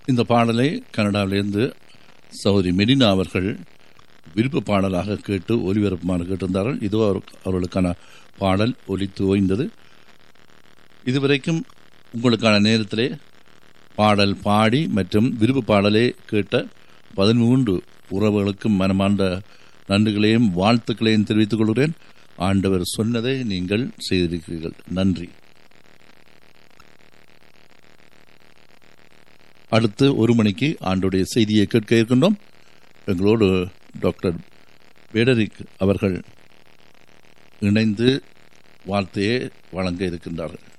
இந்த பாடலை கனடாவிலிருந்து சௌரி மெடினா அவர்கள் விருப்ப பாடலாக கேட்டு ஒலிபரப்புமாறு கேட்டிருந்தார்கள் இதோ அவர்- அவர்களுக்கான பாடல் ஒலித்து ஓய்ந்தது இதுவரைக்கும் உங்களுக்கான நேரத்திலே பாடல் பாடி மற்றும் விருப்ப பாடலே கேட்ட பதிமூன்று உறவுகளுக்கும் மனமார்ந்த நன்றிகளையும் வாழ்த்துக்களையும் தெரிவித்துக் கொள்கிறேன் ஆண்டவர் சொன்னதை நீங்கள் செய்திருக்கிறீர்கள் நன்றி அடுத்து ஒரு மணிக்கு ஆண்டுடைய செய்தியை கேட்க இருக்கின்றோம் எங்களோடு டாக்டர் பேடரிக் அவர்கள் இணைந்து வார்த்தையை வழங்க இருக்கின்றார்கள்